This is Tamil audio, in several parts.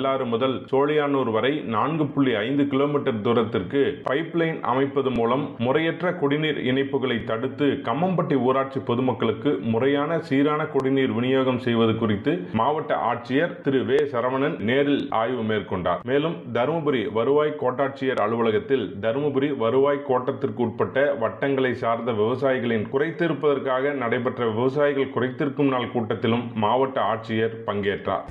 வெள்ளாறு முதல் சோழியானூர் வரை நான்கு புள்ளி ஐந்து கிலோமீட்டர் தூரத்திற்கு பைப்லைன் அமைப்பது மூலம் முறையற்ற குடிநீர் இணைப்புகளை தடுத்து கம்மம்பட்டி ஊராட்சி பொதுமக்களுக்கு முறையான சீரான குடிநீர் விநியோகம் செய்வது குறித்து மாவட்ட ஆட்சியர் திரு வே சரவணன் நேரில் ஆய்வு மேற்கொண்டார் மேலும் தருமபுரி வருவாய் கோட்டாட்சியர் அலுவலகத்தில் தருமபுரி வருவாய் கோட்டத்திற்கு உட்பட்ட வட்டங்களை சார்ந்த விவசாயிகளின் குறைத்திருப்பதற்காக நடைபெற்ற விவசாயிகள் குறைத்திருக்கும் நாள் கூட்டத்திலும் மாவட்ட ஆட்சியர் பங்கேற்றார்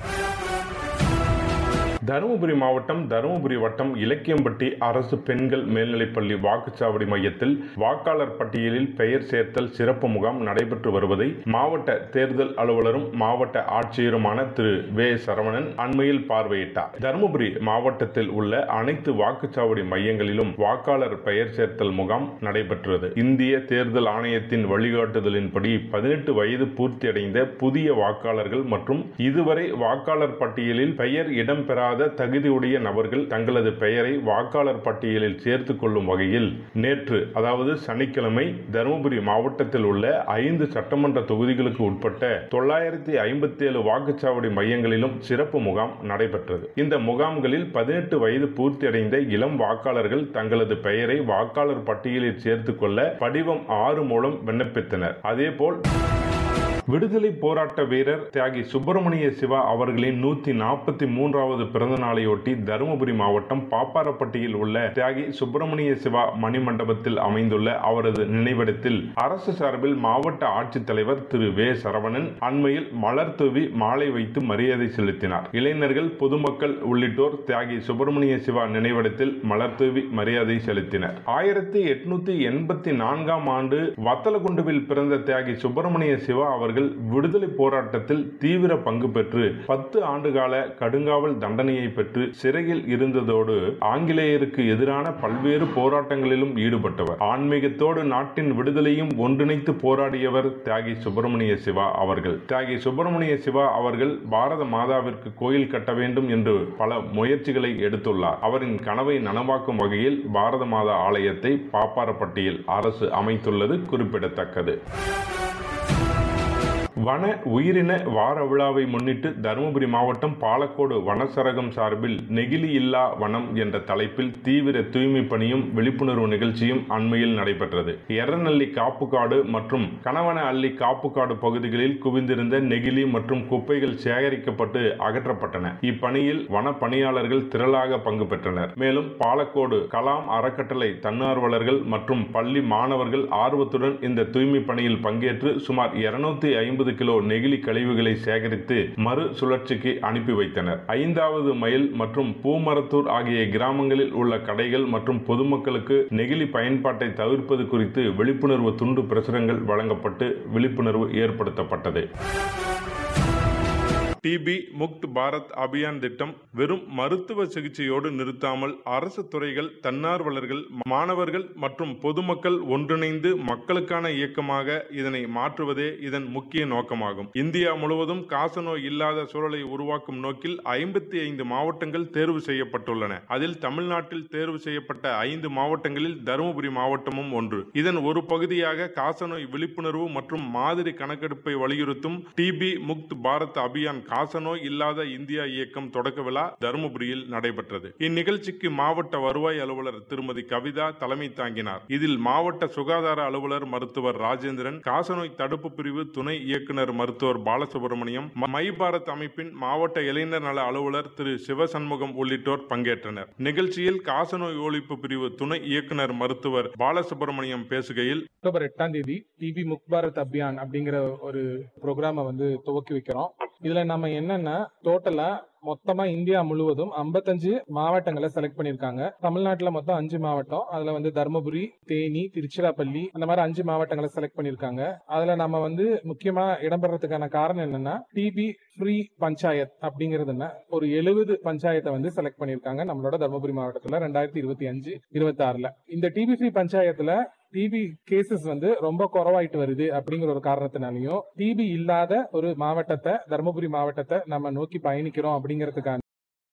தருமபுரி மாவட்டம் தருமபுரி வட்டம் இலக்கியம்பட்டி அரசு பெண்கள் மேல்நிலைப்பள்ளி வாக்குச்சாவடி மையத்தில் வாக்காளர் பட்டியலில் பெயர் சேர்த்தல் சிறப்பு முகாம் நடைபெற்று வருவதை மாவட்ட தேர்தல் அலுவலரும் மாவட்ட ஆட்சியருமான திரு வே சரவணன் அண்மையில் பார்வையிட்டார் தருமபுரி மாவட்டத்தில் உள்ள அனைத்து வாக்குச்சாவடி மையங்களிலும் வாக்காளர் பெயர் சேர்த்தல் முகாம் நடைபெற்றது இந்திய தேர்தல் ஆணையத்தின் வழிகாட்டுதலின்படி பதினெட்டு வயது பூர்த்தியடைந்த புதிய வாக்காளர்கள் மற்றும் இதுவரை வாக்காளர் பட்டியலில் பெயர் இடம்பெறாத தகுதியுடைய நபர்கள் தங்களது பெயரை வாக்காளர் பட்டியலில் சேர்த்துக் கொள்ளும் வகையில் நேற்று அதாவது சனிக்கிழமை தருமபுரி மாவட்டத்தில் உள்ள ஐந்து சட்டமன்ற தொகுதிகளுக்கு உட்பட்ட தொள்ளாயிரத்தி ஐம்பத்தி ஏழு வாக்குச்சாவடி மையங்களிலும் சிறப்பு முகாம் நடைபெற்றது இந்த முகாம்களில் பதினெட்டு வயது பூர்த்தியடைந்த இளம் வாக்காளர்கள் தங்களது பெயரை வாக்காளர் பட்டியலில் சேர்த்துக் கொள்ள படிவம் ஆறு மூலம் விண்ணப்பித்தனர் அதேபோல் விடுதலை போராட்ட வீரர் தியாகி சுப்பிரமணிய சிவா அவர்களின் நூத்தி நாற்பத்தி மூன்றாவது பிறந்த நாளையொட்டி தருமபுரி மாவட்டம் பாப்பாரப்பட்டியில் உள்ள தியாகி சுப்பிரமணிய சிவா மணிமண்டபத்தில் அமைந்துள்ள அவரது நினைவிடத்தில் அரசு சார்பில் மாவட்ட ஆட்சித்தலைவர் திரு வே சரவணன் அண்மையில் மலர் தூவி மாலை வைத்து மரியாதை செலுத்தினார் இளைஞர்கள் பொதுமக்கள் உள்ளிட்டோர் தியாகி சுப்பிரமணிய சிவா நினைவிடத்தில் மலர் தூவி மரியாதை செலுத்தினர் ஆயிரத்தி எட்நூத்தி எண்பத்தி நான்காம் ஆண்டு வத்தலகுண்டுவில் பிறந்த தியாகி சுப்பிரமணிய சிவா அவர்கள் விடுதலை போராட்டத்தில் தீவிர பங்கு பெற்று பத்து ஆண்டுகால கடுங்காவல் தண்டனையை பெற்று சிறையில் இருந்ததோடு ஆங்கிலேயருக்கு எதிரான பல்வேறு போராட்டங்களிலும் ஈடுபட்டவர் ஆன்மீகத்தோடு நாட்டின் விடுதலையும் ஒன்றிணைத்து போராடியவர் தியாகி சுப்பிரமணிய சிவா அவர்கள் தியாகி சுப்பிரமணிய சிவா அவர்கள் பாரத மாதாவிற்கு கோயில் கட்ட வேண்டும் என்று பல முயற்சிகளை எடுத்துள்ளார் அவரின் கனவை நனவாக்கும் வகையில் பாரத மாதா ஆலயத்தை பாப்பாரப்பட்டியில் அரசு அமைத்துள்ளது குறிப்பிடத்தக்கது வன உயிரின வார விழாவை முன்னிட்டு தருமபுரி மாவட்டம் பாலக்கோடு வனச்சரகம் சார்பில் நெகிழி இல்லா வனம் என்ற தலைப்பில் தீவிர தூய்மை பணியும் விழிப்புணர்வு நிகழ்ச்சியும் அண்மையில் நடைபெற்றது எர்ரநல்லி காப்புக்காடு மற்றும் கணவன அள்ளி காப்புக்காடு பகுதிகளில் குவிந்திருந்த நெகிழி மற்றும் குப்பைகள் சேகரிக்கப்பட்டு அகற்றப்பட்டன இப்பணியில் வன பணியாளர்கள் திரளாக பங்கு பெற்றனர் மேலும் பாலக்கோடு கலாம் அறக்கட்டளை தன்னார்வலர்கள் மற்றும் பள்ளி மாணவர்கள் ஆர்வத்துடன் இந்த தூய்மை பணியில் பங்கேற்று சுமார் இருநூத்தி ஐம்பது கிலோ நெகிழி கழிவுகளை சேகரித்து மறு சுழற்சிக்கு அனுப்பி வைத்தனர் ஐந்தாவது மைல் மற்றும் பூமரத்தூர் ஆகிய கிராமங்களில் உள்ள கடைகள் மற்றும் பொதுமக்களுக்கு நெகிழி பயன்பாட்டை தவிர்ப்பது குறித்து விழிப்புணர்வு துண்டு பிரசுரங்கள் வழங்கப்பட்டு விழிப்புணர்வு ஏற்படுத்தப்பட்டது டிபி முக்த் பாரத் அபியான் திட்டம் வெறும் மருத்துவ சிகிச்சையோடு நிறுத்தாமல் அரசு துறைகள் தன்னார்வலர்கள் மாணவர்கள் மற்றும் பொதுமக்கள் ஒன்றிணைந்து மக்களுக்கான இயக்கமாக இதனை மாற்றுவதே இதன் முக்கிய நோக்கமாகும் இந்தியா முழுவதும் காசநோய் இல்லாத சூழலை உருவாக்கும் நோக்கில் ஐம்பத்தி ஐந்து மாவட்டங்கள் தேர்வு செய்யப்பட்டுள்ளன அதில் தமிழ்நாட்டில் தேர்வு செய்யப்பட்ட ஐந்து மாவட்டங்களில் தருமபுரி மாவட்டமும் ஒன்று இதன் ஒரு பகுதியாக காசநோய் விழிப்புணர்வு மற்றும் மாதிரி கணக்கெடுப்பை வலியுறுத்தும் டிபி முக்த் பாரத் அபியான் காசநோய் இல்லாத இந்தியா இயக்கம் தொடக்க விழா தருமபுரியில் நடைபெற்றது இந்நிகழ்ச்சிக்கு மாவட்ட வருவாய் அலுவலர் திருமதி கவிதா தலைமை தாங்கினார் இதில் மாவட்ட சுகாதார அலுவலர் மருத்துவர் ராஜேந்திரன் காசநோய் தடுப்பு பிரிவு துணை இயக்குனர் மருத்துவர் பாலசுப்ரமணியம் மை பாரத் அமைப்பின் மாவட்ட இளைஞர் நல அலுவலர் திரு சிவசண்முகம் உள்ளிட்டோர் பங்கேற்றனர் நிகழ்ச்சியில் காசநோய் ஒழிப்பு பிரிவு துணை இயக்குனர் மருத்துவர் பாலசுப்ரமணியம் பேசுகையில் அக்டோபர் எட்டாம் தேதி டிபி முக் பாரத் அபியான் அப்படிங்கிற ஒரு ப்ரோக்ராம வந்து துவக்கி வைக்கிறோம் இதுல நம்ம என்னன்னா டோட்டலா மொத்தமா இந்தியா முழுவதும் 55 மாவட்டங்களை செலக்ட் பண்ணிருக்காங்க தமிழ்நாட்டுல மொத்தம் அஞ்சு மாவட்டம் அதுல வந்து தருமபுரி தேனி திருச்சிராப்பள்ளி அந்த மாதிரி அஞ்சு மாவட்டங்களை செலக்ட் பண்ணிருக்காங்க அதுல நம்ம வந்து முக்கியமா இடம்பெறதுக்கான காரணம் என்னன்னா டிபி ஃப்ரீ பஞ்சாயத் அப்படிங்கிறது என்ன ஒரு எழுபது பஞ்சாயத்தை வந்து செலக்ட் பண்ணிருக்காங்க நம்மளோட தருமபுரி மாவட்டத்துல ரெண்டாயிரத்தி இருபத்தி அஞ்சு இருபத்தி ஆறுல இந்த டிபி ஃப்ரீ பஞ்சாயத்துல டிபி கேசஸ் வந்து ரொம்ப குறவாயிட்டு வருது அப்படிங்கிற ஒரு காரணத்தினாலையும் டிபி இல்லாத ஒரு மாவட்டத்தை தருமபுரி மாவட்டத்தை நம்ம நோக்கி பயணிக்கிறோம் அப்படிங்கிறதுக்கான